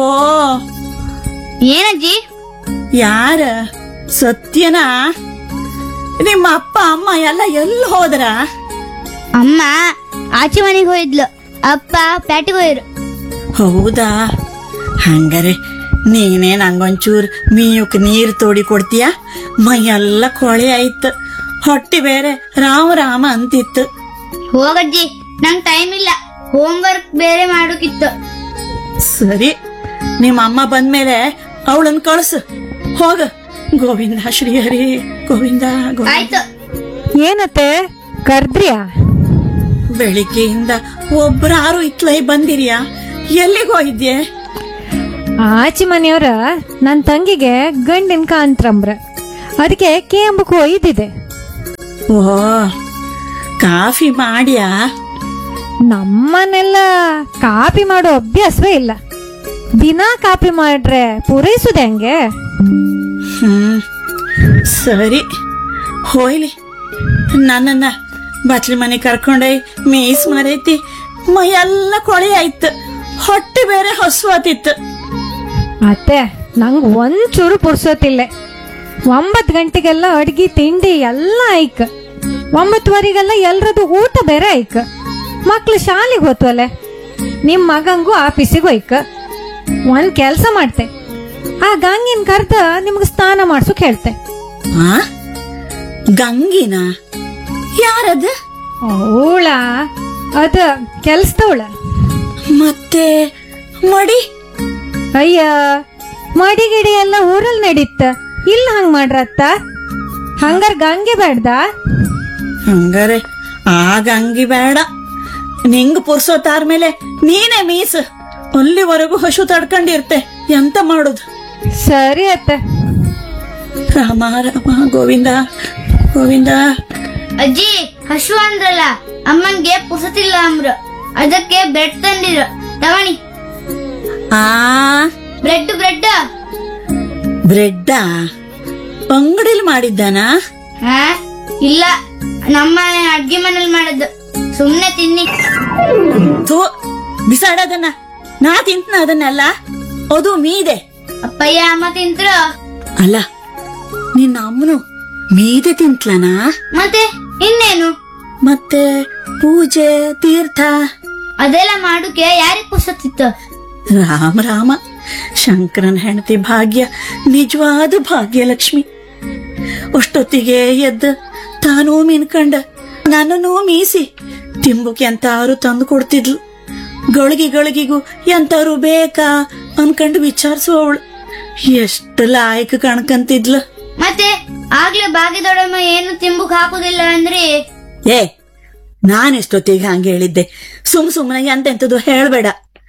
ಓ ಏನಜ್ಜಿ ಯಾರ ಸತ್ಯನಾ ನಿಮ್ಮ ಅಪ್ಪ ಅಮ್ಮ ಎಲ್ಲ ಎಲ್ಲಿ ಹೋದ್ರ ಅಮ್ಮ ಆಚೆ ಮನೆಗೆ ಹೋಯ್ದ್ಲು ಅಪ್ಪ ಪ್ಯಾಟಿಗೆ ಹೋಯ್ರು ಹೌದಾ ಹಂಗಾರೆ ನೀನೇ ನಂಗೊಂಚೂರ್ ಮೀಯುಕ್ ನೀರ್ ತೋಡಿ ಕೊಡ್ತೀಯ ಮೈಯೆಲ್ಲ ಕೊಳೆ ಆಯ್ತು ಹೊಟ್ಟಿ ಬೇರೆ ರಾಮ ರಾಮ ಅಂತಿತ್ತು ಹೋಗಜ್ಜಿ ನಂಗ್ ಟೈಮ್ ಇಲ್ಲ ಹೋಮ್ವರ್ಕ್ ಬೇರೆ ಮಾಡೋಕಿತ್ತು ಸರಿ ನಿಮ್ಮ ಅಮ್ಮ ಬಂದ್ಮೇಲೆ ಅವಳನ್ ಕಳ್ಸು ಹೋಗ ಗೋವಿಂದ ಶ್ರೀಹರಿ ಗೋವಿಂದ ಗೋವಿಂದ ಆಯ್ತು ಏನತ್ತೆ ಕರ್ದ್ರಿಯಾ ಬೆಳಿಗ್ಗೆಯಿಂದ ಒಬ್ರಾರು ಇತ್ಲೈ ಬಂದಿರಿಯಾ ಎಲ್ಲಿಗೆ ಹೋಗಿದ್ಯೆ ಆಚೆ ಮನೆಯವ್ರ ನನ್ ತಂಗಿಗೆ ಗಂಡಿನ ಕಾಂತ್ರಂಬ್ರ ಅದಕ್ಕೆ ಕೇಂಬಕ್ಕೆ ಒಯ್ದಿದೆ ಓ ಕಾಫಿ ಮಾಡ್ಯಾ ನಮ್ಮನೆಲ್ಲ ಕಾಪಿ ಮಾಡೋ ಅಭ್ಯಾಸವೇ ಇಲ್ಲ ದಿನಾ ಕಾಪಿ ಮಾಡ್ರೆ ಪೂರೈಸುದೆ ಹಂಗೆ ಹ್ಮ್ ಸರಿ ಹೋಯ್ಲಿ ನನ್ನನ್ನ ಬಟ್ಲಿ ಮನೆ ಕರ್ಕೊಂಡೋಯ್ ಮೀಸ್ ಮರೈತಿ ಮೈಯೆಲ್ಲ ಕೊಳೆ ಆಯ್ತು ಹೊಟ್ಟೆ ಬೇರೆ ಹಸುವಾತಿತ್ತು ಅತ್ತೆ ನಂಗ್ ಒಂಚೂರು ಪುರ್ಸೋತಿಲ್ಲ ಒಂಬತ್ತು ಗಂಟೆಗೆಲ್ಲ ಅಡ್ಗಿ ತಿಂಡಿ ಎಲ್ಲ ಐಕ್ ಒಂಬತ್ತುವರೆಗೆಲ್ಲ ಎಲ್ರದು ಊಟ ಬೇರೆ ಐಕ್ ಮಕ್ಳು ಶಾಲೆಗೆ ಹೋತ್ವಲೆ ನಿಮ್ ಮಗಂಗೂ ಆಫೀಸಿಗೆ ಹೋಯ್ಕ ಒಂದ್ ಕೆಲ್ಸ ಮಾಡ್ತೆ ಆ ಗಂಗಿನ ಕರ್ದ ನಿಮ್ಗೆ ಸ್ನಾನ ಮಾಡ್ಸೋಕ್ ಹೇಳ್ತೆ ಆ ಗಂಗಿನ ಯಾರದ ಅವಳ ಅದ ಕೆಲ್ಸದವಳ ಮತ್ತೆ ಮಡಿ ಅಯ್ಯ ಮಡಿ ಗಿಡಿ ಎಲ್ಲ ಊರಲ್ಲಿ ನಡೀತ ಇಲ್ಲ ಹಂಗ್ ಮಾಡ್ರತ್ತ ಹಂಗಾರ್ ಗಂಗೆ ಬೇಡ್ದ ಹಂಗಾರೆ ಆ ಗಂಗಿ ಬೇಡ ನಿಂಗ್ ಪುರ್ಸೋತಾರ ಮೇಲೆ ನೀನೇ ಮೀಸ್ ಅಲ್ಲಿವರೆಗೂ ಹಸು ತಡ್ಕೊಂಡಿರ್ತೆ ಎಂತ ಮಾಡುದು ಸರಿ ಅತ್ತ ರಾಮ ರಾಮ ಗೋವಿಂದ ಗೋವಿಂದ ಅಜ್ಜಿ ಹಶು ಅಂದ್ರಲ್ಲ ಅಮ್ಮನ್ಗೆ ಪುರ್ಸತಿಲ್ಲ ಅಂಬ್ರು ಅದಕ್ಕೆ ಬ್ರೆಡ್ ತಂದಿದ್ರು ತವಣಿ ಆ ಬ್ರೆಡ್ ಬ್ರೆಡ್ ಬ್ರೆಡ್ಡಾ ಅಂಗಡಿಲಿ ಮಾಡಿದ್ದಾನಾ ಹಾ ಇಲ್ಲ ನಮ್ಮ ಅಡ್ಗೆ ಮನೇಲಿ ಮಾಡದ್ದು ಸುಮ್ನೆ ತಿನ್ನಿ ಥೂ ಬಿಸಾಡೋದನ್ನ ನಾ ತಿಂತನ ಅದನ್ನೆಲ್ಲ ಅದು ಮೀದೆ ಅಪ್ಪಯ್ಯ ಅಮ್ಮ ತಿಂತ್ರು ಅಲ್ಲ ನಿನ್ನ ಅಮ್ಮನು ಮೀದೆ ತಿಂತ್ಲನಾ ಮತ್ತೆ ಇನ್ನೇನು ಮತ್ತೆ ಪೂಜೆ ತೀರ್ಥ ಅದೆಲ್ಲ ಮಾಡೋಕೆ ಯಾರಿಗ್ ಪುರ್ಸತ್ತಿತ್ತು ರಾಮ ರಾಮ ಶಂಕರನ ಹೆಂಡತಿ ಭಾಗ್ಯ ನಿಜವಾದ ಭಾಗ್ಯಲಕ್ಷ್ಮಿ ಅಷ್ಟೊತ್ತಿಗೆ ಎದ್ದ ತಾನೂ ಮಿನ್ಕಂಡ ನನ್ನನ್ನೂ ಮೀಸಿ ತಿಂಬುಕ್ ಎಂತಾರು ತಂದು ಕೊಡ್ತಿದ್ಲು ಗಳಿಗೆ ಗಳಿಗೆಗೂ ಎಂತಾರು ಬೇಕಾ ಅನ್ಕಂಡು ವಿಚಾರಿಸುವವಳು ಎಷ್ಟು ಲಾಯಕ್ ಕಣ್ಕಂತಿದ್ಲು ಮತ್ತೆ ಆಗ್ಲೇ ಭಾಗ್ಯದೊಡಮ್ಮ ಏನು ತಿಂಬುಕ್ ಹಾಕುದಿಲ್ಲ ಅಂದ್ರೆ ಏ ನಾನೆಷ್ಟೊತ್ತಿಗೆ ಹಂಗೆ ಹೇಳಿದ್ದೆ ಸುಮ್ ಸುಮ್ಮನೆ ಎಂತೆಂಥದ್ದು ಹೇಳ್ಬೇಡ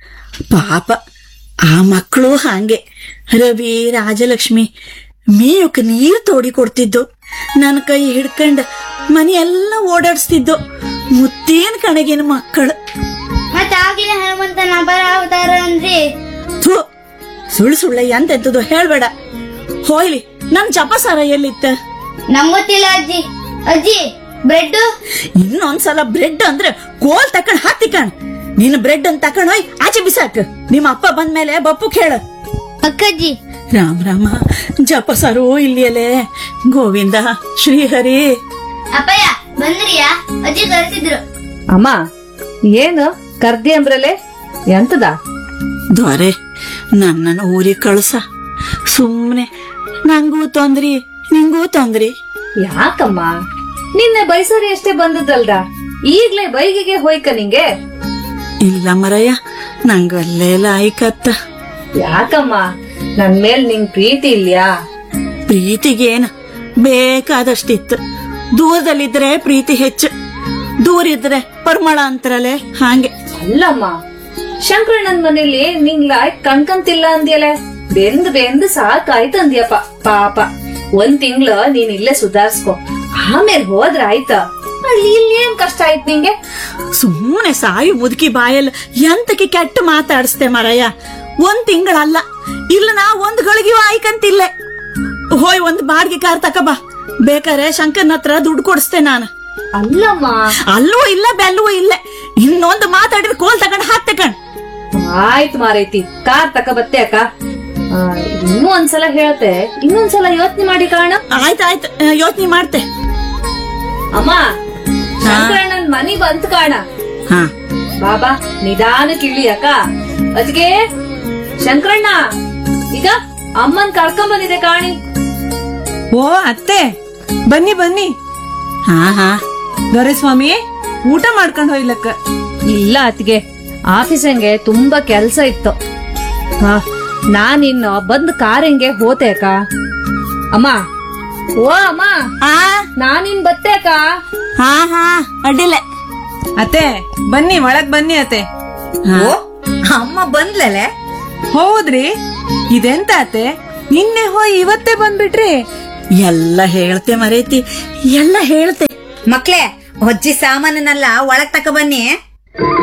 ಪಾಪ ಆ ಮಕ್ಕಳು ಹಾಗೆ ರವಿ ರಾಜಲಕ್ಷ್ಮಿ ಮೇಯಕ್ ನೀರ್ ತೋಡಿ ಕೊಡ್ತಿದ್ದು ನನ್ನ ಕೈ ಹಿಡ್ಕಂಡ್ ಮನೆಯೆಲ್ಲ ಓಡಾಡಿಸ್ತಿದ್ದು ಮುತ್ತೇನ್ ಕಣಗಿನ ಮಕ್ಕಳು ಮತ್ತೆ ಆಗ್ಲೇ ಹನುಮಂತನ ಅಪರ ಅವತಾರ ಅಂದ್ರೆ ಥೂ ಸುಳ್ಳು ಸುಳ್ಳ ಎಂತೆಂಥದ್ದು ಹೇಳ್ಬೇಡ ಹೋಯ್ಲಿ ನನ್ ಜಪಸಾರ ಎಲ್ಲಿತ್ತ ನಮ್ಗೊತ್ತಿಲ್ಲ ಅಜ್ಜಿ ಅಜ್ಜಿ ಬ್ರೆಡ್ ಇನ್ನೊಂದ್ಸಲ ಬ್ರೆಡ್ ಅಂದ್ರೆ ಕೋಲ್ ತಕೊಂಡ್ ಹಾಕ್ತಿಕಣ್ ನೀನು ಬ್ರೆಡ್ ಅಂತ ತಕೊಂಡ್ ಹೋಯ್ ಆಚೆ ಬಿಸಾಕ್ ನಿಮ್ಮ ಅಪ್ಪ ಬಂದ್ಮೇಲೆ ಬಪ್ಪು ಕೇಳ ಅಕ್ಕಜ್ಜಿ ರಾಮ ರಾಮ ಜಪಸರು ಇಲ್ಲಿಯಲೇ ಗೋವಿಂದ ಶ್ರೀಹರಿ ಅಪ್ಪಯ್ಯ ಬಂದ್ರಿಯಾ ಅಜ್ಜಿ ಕರೆಸಿದ್ರು ಅಮ್ಮ ಏನು ಕರ್ದಿ ಅಂಬ್ರಲೆ ಎಂತದ ದೊರೆ ನನ್ನನ್ನು ಊರಿಗೆ ಕಳ್ಸ ಸುಮ್ನೆ ನಂಗೂ ತೊಂದ್ರಿ ನಿಂಗೂ ತೊಂದ್ರಿ ಯಾಕಮ್ಮ ನಿನ್ನೆ ಬೈಸರಿ ಅಷ್ಟೇ ಬಂದದಲ್ದ ಈಗ್ಲೇ ಬೈಗಿಗೆ ಹೋಯ್ಕ ನಿಂಗೆ ಇಲ್ಲ ಮರಯ್ಯ ನಂಗಲ್ಲೇ ಲಾಯ್ಕತ್ತ ಯಾಕಮ್ಮ ನನ್ ಮೇಲ್ ನಿಂಗ್ ಪ್ರೀತಿ ಇಲ್ಯಾ ಪ್ರೀತಿಗೇನ ಬೇಕಾದಷ್ಟಿತ್ತು ದೂರದಲ್ಲಿದ್ರೆ ಪ್ರೀತಿ ಹೆಚ್ಚು ದೂರ ಇದ್ರೆ ಪರಿಮಳ ಅಂತಾರಲೆ ಹಾಗೆ ಅಲ್ಲಮ್ಮ ಶಂಕರಣ್ಣನ್ ಮನೇಲಿ ನಿಂಗ್ ಲಾಯ್ ಕಣ್ಕಂತಿಲ್ಲ ಅಂದ್ಯಲೆ ಬೆಂದ್ ಬೆಂದ್ ಸಾಕಾಯ್ತು ಅಂದ್ಯಪ್ಪ ಪಾಪ ಒಂದ್ ತಿಂಗ್ಳ ನೀನ್ ಇಲ್ಲೇ ಸುಧಾರ್ಸ್ಕೊ ಆಮೇಲೆ ಹೋದ್ರ ಆಯ್ತಾ ಅಲ್ಲಿ ಇಲ್ಲಿ ಏನ್ ಕಷ್ಟ ಆಯ್ತು ನಿಂಗೆ ಸುಮ್ಮನೆ ಸಾಯು ಮುದುಕಿ ಬಾಯಲ್ಲಿ ಎಂತಕ್ಕೆ ಕೆಟ್ಟ ಮಾತಾಡಿಸ್ತೆ ಮರಯ್ಯ ಒಂದ್ ತಿಂಗಳಲ್ಲ ಇಲ್ಲ ನಾ ಒಂದ್ ಗಳಿಗೆಯೂ ಆಯ್ಕಂತಿಲ್ಲೆ ಹೋಯ್ ಒಂದ್ ಬಾಡಿಗೆ ಕಾರ್ ತಕಬಾ ಬೇಕಾರೆ ಶಂಕರ್ನ ಹತ್ರ ದುಡ್ಡು ಕೊಡಿಸ್ತೆ ನಾನು ಅಲ್ಲಮ್ಮ ಅಲ್ಲೂ ಇಲ್ಲ ಬೆಲ್ಲೂ ಇಲ್ಲ ಇನ್ನೊಂದು ಮಾತಾಡಿದ್ರೆ ಕೋಲ್ ತಗೊಂಡ್ ಹಾಕ್ತೆ ಕಣ್ ಆಯ್ತು ಮಾರೈತಿ ಕಾರ್ ತಕ ಬತ್ತೆ ಅಕ್ಕ ಆ, ಇನ್ನೂ ಒಂದ್ಸಲ ಹೇಳ್ತೆ ಇನ್ನೊಂದ್ಸಲ ಯೋಚನೆ ಮಾಡಿ ಕಾರಣ ಆಯ್ತಾಯ್ತು ಯೋಚನೆ ಮಾಡ್ತೆ ಅಮ್ಮ ಶಂಕರಣ್ಣನ್ ಮನಿ ಬಂತ್ ಕಾಣ ಹಾ ಬಾಬಾ ನಿಧಾನಕ್ಕೆ ಇಳಿ ಅಕ್ಕ ಅದಕ್ಕೆ ಶಂಕರಣ್ಣ ಈಗ ಅಮ್ಮನ್ ಕರ್ಕೊಂಡ್ ಬಂದಿದೆ ಕಾಣಿ ಓ ಅತ್ತೆ ಬನ್ನಿ ಬನ್ನಿ ಹಾ ಹಾ ದೊರೆಸ್ವಾಮಿ ಊಟ ಮಾಡ್ಕೊಂಡು ಹೋಯ್ಲಕ್ಕ ಇಲ್ಲ ಅತ್ತಿಗೆ ಆಫೀಸಂಗೆ ತುಂಬಾ ಕೆಲ್ಸ ಇತ್ತು ಹಾ ನಾನಿನ್ನು ಬಂದ್ ಕಾರಂಗೆ ಹೋತೆ ಅಕ್ಕ ಅಮ್ಮ ಓ ಅಮ್ಮ ಆ ನಾನಿನ್ ಬತ್ತೆ ಅಕ್ಕ ಹಾ ಹಾ ಅಡ್ಡಿಲ್ಲ ಅತ್ತೆ ಬನ್ನಿ ಒಳಗ್ ಬನ್ನಿ ಅತ್ತೆ ಹಾ. ಅಮ್ಮ ಬಂದ್ಲಲೆ ಹೌದ್ರಿ ಇದೆಂತ ಅತ್ತೆ ನಿನ್ನೆ ಹೋಯ್ ಇವತ್ತೇ ಬಂದ್ಬಿಟ್ರಿ ಎಲ್ಲ ಹೇಳ್ತೆ ಮರೇತಿ ಎಲ್ಲ ಹೇಳ್ತೆ ಮಕ್ಳೇ ಅಜ್ಜಿ ಸಾಮಾನನ್ನೆಲ್ಲ ಒಳಗ್ ತಕ ಬನ್ನಿ